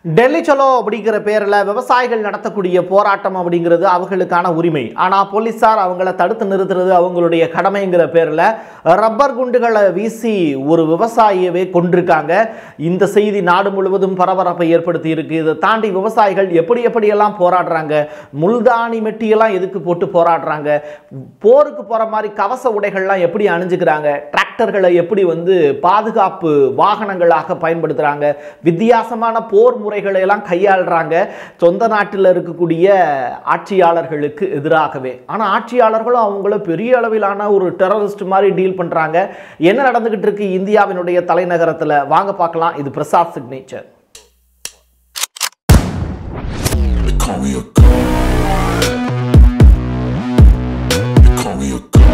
டெல்லி சலோ அப்படிங்கிற பேரில் விவசாயிகள் நடத்தக்கூடிய போராட்டம் அப்படிங்கிறது அவர்களுக்கான உரிமை ஆனால் போலீஸார் அவங்கள தடுத்து நிறுத்துறது அவங்களுடைய கடமைங்கிற பேரில் ரப்பர் குண்டுகளை வீசி ஒரு விவசாயியவே கொண்டிருக்காங்க இந்த செய்தி நாடு முழுவதும் பரபரப்பை ஏற்படுத்தி இருக்கு இதை தாண்டி விவசாயிகள் எப்படி எப்படியெல்லாம் போராடுறாங்க முல்தானி மெட்டியெல்லாம் எதுக்கு போட்டு போராடுறாங்க போருக்கு போகிற மாதிரி கவச உடைகள்லாம் எப்படி அணிஞ்சுக்கிறாங்க டிராக்டர்களை எப்படி வந்து பாதுகாப்பு வாகனங்களாக பயன்படுத்துகிறாங்க வித்தியாசமான போர் முறைகளை எல்லாம் கையாளுறாங்க சொந்த நாட்டில் இருக்கக்கூடிய ஆட்சியாளர்களுக்கு எதிராகவே ஆனால் ஆட்சியாளர்களும் அவங்கள பெரிய அளவிலான ஒரு டெரரிஸ்ட் மாதிரி டீல் பண்ணுறாங்க என்ன நடந்துகிட்டு இருக்கு இந்தியாவினுடைய தலைநகரத்தில் வாங்க பார்க்கலாம் இது Prasad signature They call me a god. They call me a god.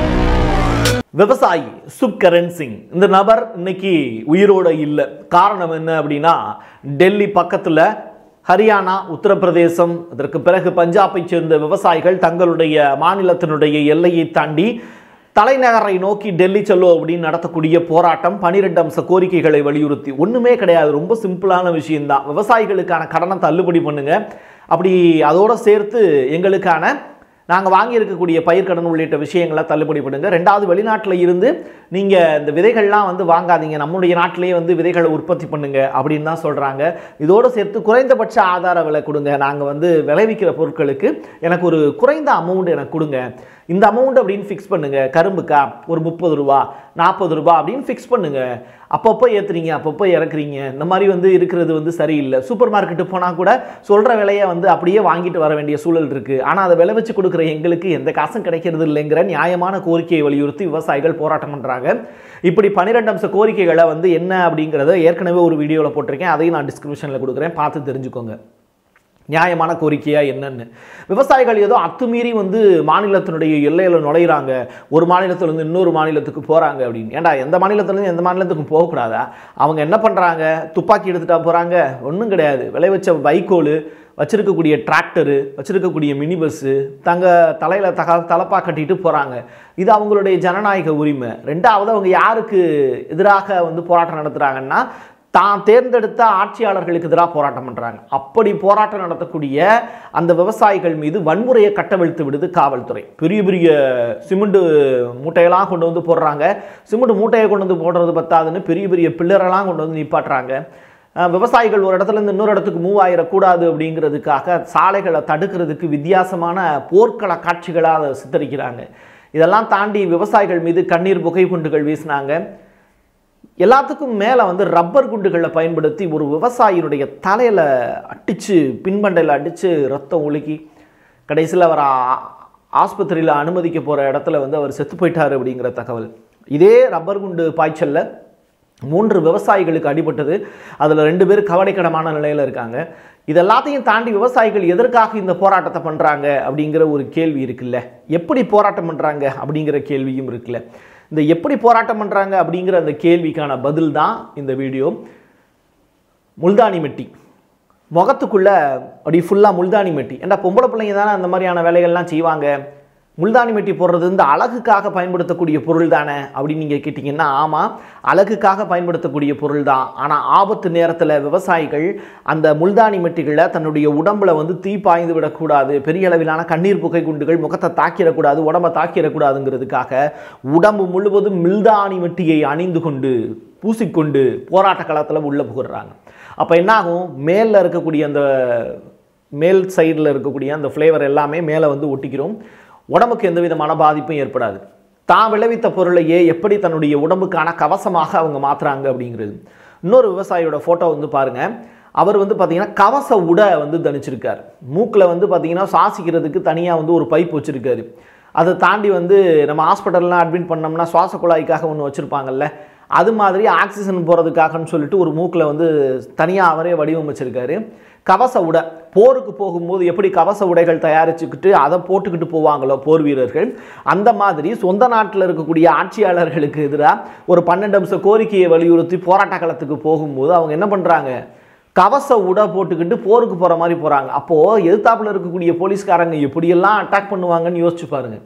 விவசாயி சுப்கரண் சிங் இந்த நபர் இன்னைக்கு உயிரோட இல்லை காரணம் என்ன அப்படின்னா டெல்லி பக்கத்தில் ஹரியானா உத்தரப்பிரதேசம் அதற்கு பிறகு பஞ்சாபை சேர்ந்த விவசாயிகள் தங்களுடைய மாநிலத்தினுடைய எல்லையை தாண்டி தலைநகரை நோக்கி டெல்லி செல்லோ அப்படின்னு நடத்தக்கூடிய போராட்டம் பனிரெண்டு அம்ச கோரிக்கைகளை வலியுறுத்தி ஒன்றுமே கிடையாது ரொம்ப சிம்பிளான விஷயம்தான் விவசாயிகளுக்கான கடனை தள்ளுபடி பண்ணுங்க அப்படி அதோட சேர்த்து எங்களுக்கான நாங்கள் வாங்கியிருக்கக்கூடிய பயிர்க்கடன் உள்ளிட்ட விஷயங்களை தள்ளுபடி பண்ணுங்க ரெண்டாவது வெளிநாட்டில் இருந்து நீங்கள் இந்த விதைகள்லாம் வந்து வாங்காதீங்க நம்முடைய நாட்டிலேயே வந்து விதைகளை உற்பத்தி பண்ணுங்க அப்படின்னு தான் சொல்கிறாங்க இதோடு சேர்த்து குறைந்தபட்ச ஆதார விலை கொடுங்க நாங்கள் வந்து விளைவிக்கிற பொருட்களுக்கு எனக்கு ஒரு குறைந்த அமௌண்ட் எனக்கு கொடுங்க இந்த அமௌண்ட் அப்படின்னு ஃபிக்ஸ் பண்ணுங்க கரும்புக்கா ஒரு முப்பது ரூபா நாற்பது ரூபா அப்படின்னு ஃபிக்ஸ் பண்ணுங்க அப்பப்போ ஏற்றுறீங்க அப்பப்போ இறக்குறீங்க இந்த மாதிரி வந்து இருக்கிறது வந்து சரியில்லை சூப்பர் மார்க்கெட்டு போனால் கூட சொல்கிற விலையை வந்து அப்படியே வாங்கிட்டு வர வேண்டிய சூழல் இருக்குது ஆனால் அதை விலை வச்சு கொடுக்குற எங்களுக்கு எந்த காசும் கிடைக்கிறது இல்லைங்கிற நியாயமான கோரிக்கையை வலியுறுத்தி விவசாயிகள் போராட்டம் பண்ணுறாங்க இப்படி பன்னிரெண்டு அம்ச கோரிக்கைகளை வந்து என்ன அப்படிங்கிறத ஏற்கனவே ஒரு வீடியோவில் போட்டிருக்கேன் அதையும் நான் டிஸ்கிரிப்ஷனில் கொடுக்குறேன் பார்த்து தெரிஞ்சுக்கோங்க நியாயமான கோரிக்கையா என்னன்னு விவசாயிகள் ஏதோ அத்துமீறி வந்து மாநிலத்தினுடைய எல்லையில் நுழையிறாங்க ஒரு மாநிலத்திலிருந்து இன்னொரு மாநிலத்துக்கு போகிறாங்க அப்படின்னு ஏன்டா எந்த மாநிலத்திலேருந்து எந்த மாநிலத்துக்கும் போகக்கூடாதா அவங்க என்ன பண்ணுறாங்க துப்பாக்கி எடுத்துட்டா போகிறாங்க ஒன்றும் கிடையாது விளைவிச்ச வைக்கோல் வச்சிருக்கக்கூடிய டிராக்டரு வச்சிருக்கக்கூடிய மினி பஸ்ஸு தங்க தலையில் தக தலப்பா கட்டிட்டு போகிறாங்க இது அவங்களுடைய ஜனநாயக உரிமை ரெண்டாவது அவங்க யாருக்கு எதிராக வந்து போராட்டம் நடத்துகிறாங்கன்னா தான் தேர்ந்தெடுத்த ஆட்சியாளர்களுக்கு எதிராக போராட்டம் பண்ணுறாங்க அப்படி போராட்டம் நடத்தக்கூடிய அந்த விவசாயிகள் மீது வன்முறையை கட்டவிழ்த்து விடுது காவல்துறை பெரிய பெரிய சிமெண்ட் மூட்டையெல்லாம் கொண்டு வந்து போடுறாங்க சிமெண்ட் மூட்டையை கொண்டு வந்து போடுறது பத்தாதுன்னு பெரிய பெரிய பில்லரெல்லாம் கொண்டு வந்து நிப்பாட்டுறாங்க அஹ் விவசாயிகள் ஒரு இடத்துல இருந்து இன்னொரு இடத்துக்கு மூவ் ஆயிடக்கூடாது அப்படிங்கிறதுக்காக சாலைகளை தடுக்கிறதுக்கு வித்தியாசமான போர்க்கள காட்சிகளாக அதை சித்தரிக்கிறாங்க இதெல்லாம் தாண்டி விவசாயிகள் மீது கண்ணீர் புகை குண்டுகள் வீசினாங்க எல்லாத்துக்கும் மேலே வந்து ரப்பர் குண்டுகளை பயன்படுத்தி ஒரு விவசாயினுடைய தலையில் அடித்து பின்பண்டையில் அடித்து ரத்தம் ஒழுக்கி கடைசியில் அவர் ஆ- ஆஸ்பத்திரியில் அனுமதிக்க போகிற இடத்துல வந்து அவர் செத்து போயிட்டார் அப்படிங்கிற தகவல் இதே ரப்பர் குண்டு பாய்ச்சலில் மூன்று விவசாயிகளுக்கு அடிபட்டது அதில் ரெண்டு பேர் கவலைக்கிடமான நிலையில் இருக்காங்க இது எல்லாத்தையும் தாண்டி விவசாயிகள் எதற்காக இந்த போராட்டத்தை பண்ணுறாங்க அப்படிங்கிற ஒரு கேள்வி இருக்குல்ல எப்படி போராட்டம் பண்ணுறாங்க அப்படிங்கிற கேள்வியும் இருக்குல்ல இந்த எப்படி போராட்டம் பண்ணுறாங்க அப்படிங்கிற அந்த கேள்விக்கான பதில் தான் இந்த வீடியோ முல்தானி மெட்டி முகத்துக்குள்ள அப்படி ஃபுல்லாக முல்தானி மெட்டி ஏன்டா பொம்பளை பிள்ளைங்க தானே அந்த மாதிரியான வேலைகள்லாம் செய்வாங்க முல்தானி மெட்டி போடுறது இந்த அழகுக்காக பயன்படுத்தக்கூடிய பொருள் தானே அப்படின்னு நீங்கள் கேட்டிங்கன்னா ஆமாம் அழகுக்காக பயன்படுத்தக்கூடிய பொருள் தான் ஆனால் ஆபத்து நேரத்தில் விவசாயிகள் அந்த முல்தானி மெட்டிகளை தன்னுடைய உடம்புல வந்து தீ பாய்ந்து விடக்கூடாது பெரிய அளவிலான கண்ணீர் புகை குண்டுகள் முகத்தை தாக்கிடக்கூடாது உடம்பை தாக்கிடக்கூடாதுங்கிறதுக்காக உடம்பு முழுவதும் மில்தானி மெட்டியை அணிந்து கொண்டு பூசிக்கொண்டு போராட்ட களத்தில் உள்ளே புகுறாங்க அப்போ என்னாகும் மேலில் இருக்கக்கூடிய அந்த மேல் சைடில் இருக்கக்கூடிய அந்த ஃப்ளேவர் எல்லாமே மேலே வந்து ஒட்டிக்கிறோம் உடம்புக்கு எந்த விதமான பாதிப்பும் ஏற்படாது தான் விளைவித்த பொருளையே எப்படி தன்னுடைய உடம்புக்கான கவசமாக அவங்க மாற்றுறாங்க அப்படிங்கிறது இன்னொரு விவசாயியோட ஃபோட்டோ வந்து பாருங்க அவர் வந்து பார்த்தீங்கன்னா கவச உடை வந்து தணிச்சிருக்கார் மூக்கில் வந்து பார்த்தீங்கன்னா சுவாசிக்கிறதுக்கு தனியாக வந்து ஒரு பைப் வச்சுருக்காரு அதை தாண்டி வந்து நம்ம ஹாஸ்பிட்டல்லாம் அட்மிட் பண்ணோம்னா சுவாச குழாய்க்காக ஒன்று வச்சுருப்பாங்கல்ல அது மாதிரி ஆக்சிஜன் போகிறதுக்காகன்னு சொல்லிட்டு ஒரு மூக்கில் வந்து தனியாக அவரே வடிவமைச்சிருக்காரு கவச உடை போருக்கு போகும்போது எப்படி கவச உடைகள் தயாரிச்சுக்கிட்டு அதை போட்டுக்கிட்டு போவாங்களோ போர் வீரர்கள் அந்த மாதிரி சொந்த நாட்டில் இருக்கக்கூடிய ஆட்சியாளர்களுக்கு எதிராக ஒரு பன்னெண்டு அம்ச கோரிக்கையை வலியுறுத்தி போராட்ட களத்துக்கு போகும்போது அவங்க என்ன பண்ணுறாங்க கவச உடை போட்டுக்கிட்டு போருக்கு போகிற மாதிரி போகிறாங்க அப்போது எதிர்த்தாப்புல இருக்கக்கூடிய போலீஸ்காரங்க எப்படியெல்லாம் அட்டாக் பண்ணுவாங்கன்னு யோசிச்சு பாருங்க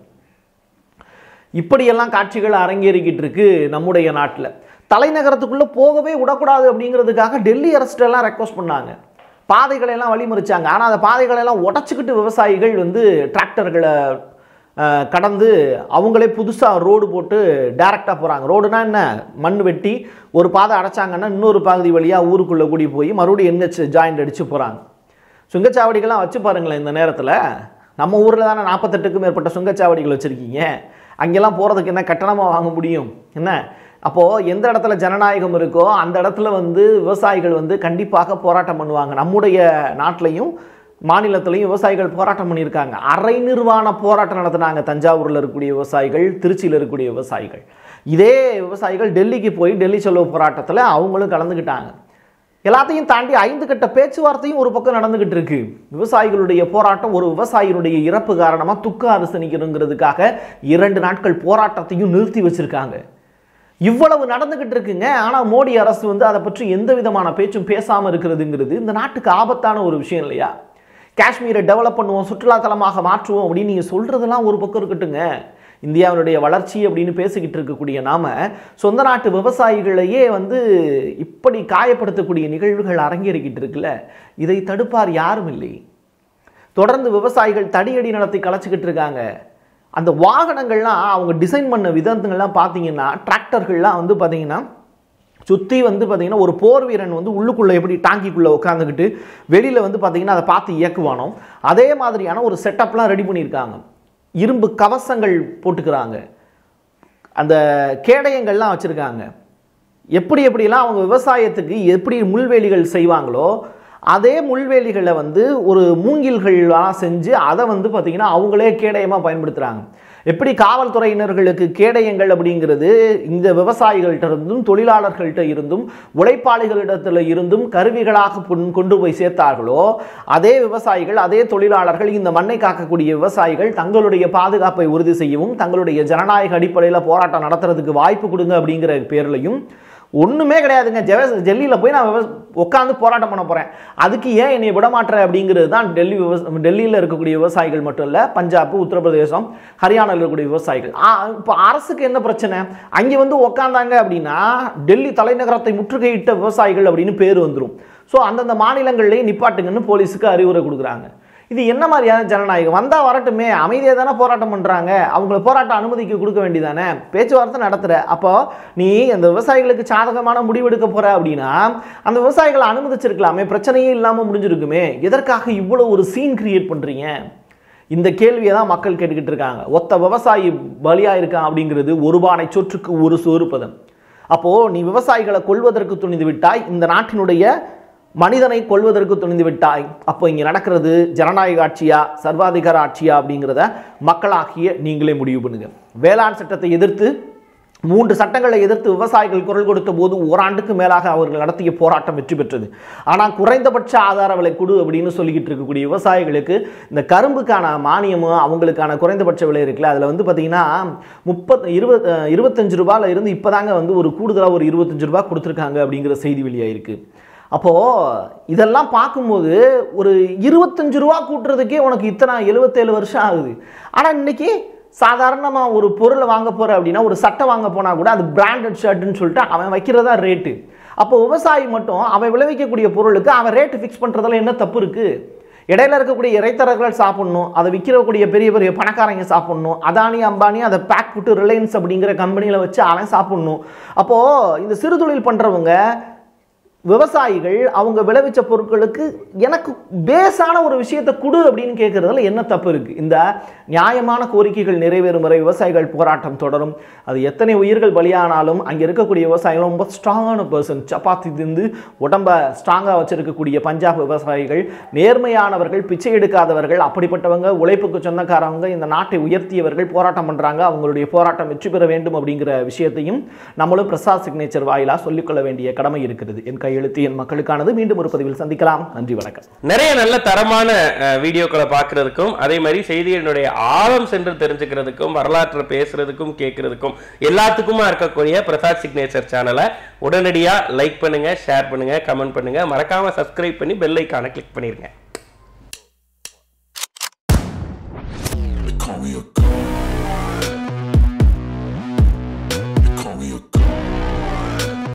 இப்படியெல்லாம் காட்சிகள் அரங்கேறிக்கிட்டு இருக்கு நம்முடைய நாட்டில் தலைநகரத்துக்குள்ளே போகவே விடக்கூடாது அப்படிங்கிறதுக்காக டெல்லி அரசிட்டெல்லாம் ரெக்வஸ்ட் பண்ணாங்க பாதைகளை எல்லாம் வழிமறிச்சாங்க ஆனால் அந்த பாதைகளை எல்லாம் உடச்சிக்கிட்டு விவசாயிகள் வந்து டிராக்டர்களை அஹ், கடந்து அவங்களே புதுசாக ரோடு போட்டு டைரெக்டாக போகிறாங்க ரோடுனா என்ன மண் வெட்டி ஒரு பாதை அடைச்சாங்கன்னா இன்னொரு பகுதி வழியாக ஊருக்குள்ளே கூடி போய் மறுபடியும் என்ஹெச் ஜாயிண்ட் அடித்து போகிறாங்க சுங்கச்சாவடிகள்லாம் வச்சு பாருங்களேன் இந்த நேரத்தில் நம்ம ஊரில் தானே நாற்பத்தெட்டுக்கும் மேற்பட்ட சுங்கச்சாவடிகள் வச்சுருக்கீங்க அங்கெல்லாம் போகிறதுக்கு என்ன கட்டணமாக வாங்க முடியும் என்ன அப்போது எந்த இடத்துல ஜனநாயகம் இருக்கோ அந்த இடத்துல வந்து விவசாயிகள் வந்து கண்டிப்பாக போராட்டம் பண்ணுவாங்க நம்முடைய நாட்டிலையும் மாநிலத்திலையும் விவசாயிகள் போராட்டம் பண்ணியிருக்காங்க அரை நிர்வாண போராட்டம் நடத்தினாங்க தஞ்சாவூரில் இருக்கக்கூடிய விவசாயிகள் திருச்சியில் இருக்கக்கூடிய விவசாயிகள் இதே விவசாயிகள் டெல்லிக்கு போய் டெல்லி செலவு போராட்டத்தில் அவங்களும் கலந்துக்கிட்டாங்க எல்லாத்தையும் தாண்டி ஐந்து கட்ட பேச்சுவார்த்தையும் ஒரு பக்கம் நடந்துகிட்டு இருக்கு விவசாயிகளுடைய போராட்டம் ஒரு விவசாயினுடைய இறப்பு காரணமா துக்க அரசனிக்கணுங்கிறதுக்காக இரண்டு நாட்கள் போராட்டத்தையும் நிறுத்தி வச்சிருக்காங்க இவ்வளவு நடந்துகிட்டு இருக்குங்க ஆனா மோடி அரசு வந்து அதை பற்றி எந்த விதமான பேச்சும் பேசாம இருக்கிறதுங்கிறது இந்த நாட்டுக்கு ஆபத்தான ஒரு விஷயம் இல்லையா காஷ்மீரை டெவலப் பண்ணுவோம் சுற்றுலா தலமாக மாற்றுவோம் அப்படின்னு நீங்க சொல்றதெல்லாம் ஒரு பக்கம் இருக்கட்டுங்க இந்தியாவினுடைய வளர்ச்சி அப்படின்னு பேசிக்கிட்டு இருக்கக்கூடிய நாம சொந்த நாட்டு விவசாயிகளையே வந்து இப்படி காயப்படுத்தக்கூடிய நிகழ்வுகள் அரங்கேறிக்கிட்டு இருக்குல்ல இதை தடுப்பார் யாரும் இல்லை தொடர்ந்து விவசாயிகள் தடியடி நடத்தி கலைச்சிக்கிட்டு இருக்காங்க அந்த வாகனங்கள்லாம் அவங்க டிசைன் பண்ண விதங்கள்லாம் பார்த்தீங்கன்னா டிராக்டர்கள்லாம் வந்து பார்த்தீங்கன்னா சுற்றி வந்து பார்த்தீங்கன்னா ஒரு போர் வீரன் வந்து உள்ளுக்குள்ளே எப்படி டாங்கிக்குள்ளே உட்காந்துக்கிட்டு வெளியில் வந்து பார்த்தீங்கன்னா அதை பார்த்து இயக்குவானோ அதே மாதிரியான ஒரு செட்டப்லாம் ரெடி பண்ணியிருக்காங்க இரும்பு கவசங்கள் போட்டுக்கிறாங்க அந்த கேடயங்கள்லாம் வச்சுருக்காங்க எப்படி எப்படிலாம் அவங்க விவசாயத்துக்கு எப்படி முள்வேலிகள் செய்வாங்களோ அதே முள்வேலிகளை வந்து ஒரு மூங்கில்கள்லாம் செஞ்சு அதை வந்து பார்த்திங்கன்னா அவங்களே கேடயமாக பயன்படுத்துகிறாங்க எப்படி காவல்துறையினர்களுக்கு கேடயங்கள் அப்படிங்கிறது இந்த விவசாயிகள்கிட்ட இருந்தும் தொழிலாளர்கள்ட்ட இருந்தும் உழைப்பாளிகளிடத்தில் இருந்தும் கருவிகளாக கொண்- கொண்டு போய் சேர்த்தார்களோ அதே விவசாயிகள் அதே தொழிலாளர்கள் இந்த மண்ணை காக்கக்கூடிய விவசாயிகள் தங்களுடைய பாதுகாப்பை உறுதி செய்யவும் தங்களுடைய ஜனநாயக அடிப்படையில் போராட்டம் நடத்துறதுக்கு வாய்ப்பு கொடுங்க அப்படிங்கிற பேர்லையும் ஒன்றுமே கிடையாதுங்க ஜெவ டெல்லியில் போய் நான் உட்காந்து போராட்டம் பண்ண போகிறேன் அதுக்கு ஏன் என்னை விடமாட்டுற அப்படிங்கிறது தான் டெல்லி விவசா டெல்லியில் இருக்கக்கூடிய விவசாயிகள் மட்டும் இல்லை பஞ்சாப் உத்தரப்பிரதேசம் ஹரியானாவில் இருக்கக்கூடிய விவசாயிகள் இப்போ அரசுக்கு என்ன பிரச்சனை அங்கே வந்து உக்காந்தாங்க அப்படின்னா டெல்லி தலைநகரத்தை முற்றுகையிட்ட விவசாயிகள் அப்படின்னு பேர் வந்துடும் ஸோ அந்தந்த மாநிலங்கள்லேயே நிப்பாட்டுங்கன்னு போலீஸுக்கு அறிவுரை கொடுக்குறாங்க இது என்ன மாதிரியான ஜனநாயகம் வந்தா வரட்டுமே அமைதியாக தானே போராட்டம் பண்றாங்க அவங்கள போராட்ட அனுமதிக்கு கொடுக்க வேண்டியதானே பேச்சுவார்த்தை நடத்துற அப்போ நீ அந்த விவசாயிகளுக்கு சாதகமான முடிவெடுக்க போற அப்படின்னா அந்த விவசாயிகளை அனுமதிச்சிருக்கலாமே பிரச்சனையே இல்லாம முடிஞ்சிருக்குமே எதற்காக இவ்வளவு ஒரு சீன் கிரியேட் பண்றீங்க இந்த கேள்வியை தான் மக்கள் கேட்டுக்கிட்டு இருக்காங்க ஒத்த விவசாயி பலியா இருக்கான் அப்படிங்கிறது ஒரு பானை சொற்றுக்கு ஒரு சோறு பதம் அப்போ நீ விவசாயிகளை கொல்வதற்கு துணிந்து விட்டாய் இந்த நாட்டினுடைய மனிதனை கொல்வதற்கு துணிந்து விட்டாய் அப்போ இங்கே நடக்கிறது ஜனநாயக ஆட்சியா சர்வாதிகார ஆட்சியா அப்படிங்கிறத மக்களாகிய நீங்களே முடிவு பண்ணுங்க வேளாண் சட்டத்தை எதிர்த்து மூன்று சட்டங்களை எதிர்த்து விவசாயிகள் குரல் கொடுத்த போது ஓராண்டுக்கு மேலாக அவர்கள் நடத்திய போராட்டம் வெற்றி பெற்றது ஆனால் குறைந்தபட்ச ஆதார விலை கொடு அப்படின்னு சொல்லிக்கிட்டு இருக்கக்கூடிய விவசாயிகளுக்கு இந்த கரும்புக்கான மானியமும் அவங்களுக்கான குறைந்தபட்ச விலை இருக்குல்ல அதில் வந்து பார்த்தீங்கன்னா முப்பத் இருபத் இருபத்தஞ்சு ரூபாயில் இருந்து இப்போதாங்க வந்து ஒரு கூடுதலாக ஒரு இருபத்தஞ்சு ரூபாய் கொடுத்துருக்காங்க அப்படிங்கிற செய்தி வெளியாயிருக்கு அப்போது இதெல்லாம் பார்க்கும்போது ஒரு இருபத்தஞ்சு ரூபா கூட்டுறதுக்கே உனக்கு இத்தனை எழுபத்தேழு வருஷம் ஆகுது ஆனால் இன்னைக்கு சாதாரணமாக ஒரு பொருளை வாங்க போகிற அப்படின்னா ஒரு சட்டை வாங்க போனால் கூட அது பிராண்டட் ஷர்ட்னு சொல்லிட்டு அவன் வைக்கிறதா ரேட்டு அப்போ விவசாயி மட்டும் அவன் விளைவிக்கக்கூடிய பொருளுக்கு அவன் ரேட்டு ஃபிக்ஸ் பண்ணுறதுல என்ன தப்பு இருக்குது இடையில இருக்கக்கூடிய இறைத்தரர்கள் சாப்பிடணும் அதை விற்கிறக்கூடிய பெரிய பெரிய பணக்காரங்க சாப்பிடணும் அதானி அம்பானி அதை பேக் போட்டு ரிலையன்ஸ் அப்படிங்கிற கம்பெனியில் வச்சு அவன் சாப்பிடணும் அப்போது இந்த சிறு தொழில் பண்ணுறவங்க விவசாயிகள் அவங்க விளைவிச்ச பொருட்களுக்கு எனக்கு பேஸான ஒரு விஷயத்தை கொடு அப்படின்னு கேட்கறதுல என்ன தப்பு இருக்கு இந்த நியாயமான கோரிக்கைகள் நிறைவேறும் வரை விவசாயிகள் போராட்டம் தொடரும் அது எத்தனை உயிர்கள் பலியானாலும் அங்கே இருக்கக்கூடிய விவசாயிகள் ரொம்ப ஸ்ட்ராங்கான பர்சன் சப்பாத்தி திந்து உடம்ப ஸ்ட்ராங்காக வச்சிருக்கக்கூடிய பஞ்சாப் விவசாயிகள் நேர்மையானவர்கள் பிச்சை எடுக்காதவர்கள் அப்படிப்பட்டவங்க உழைப்புக்கு சொந்தக்காரவங்க இந்த நாட்டை உயர்த்தியவர்கள் போராட்டம் பண்றாங்க அவங்களுடைய போராட்டம் வெற்றி பெற வேண்டும் அப்படிங்கிற விஷயத்தையும் நம்மளும் பிரசாத் சிக்னேச்சர் வாயிலா சொல்லிக்கொள்ள வேண்டிய கடமை இருக்கிறது என் கையெழுத்து என் மக்களுக்கானது மீண்டும் ஒரு பதிவில் சந்திக்கலாம் நன்றி வணக்கம் நிறைய நல்ல தரமான அஹ், வீடியோக்களை பார்க்கறதுக்கும் அதே மாதிரி செய்திகளினுடைய ஆழம் சென்று தெரிஞ்சுக்கிறதுக்கும் வரலாற்றை பேசுறதுக்கும் கேட்கறதுக்கும் எல்லாத்துக்குமா இருக்கக்கூடிய பிரசாத் சிக்னேச்சர் சேனலை உடனடியா லைக் பண்ணுங்க ஷேர் பண்ணுங்க கமெண்ட் பண்ணுங்க மறக்காம சப்ஸ்கிரைப் பண்ணி பெல் ஐக்கானை கிளிக் பண்ணிருங்க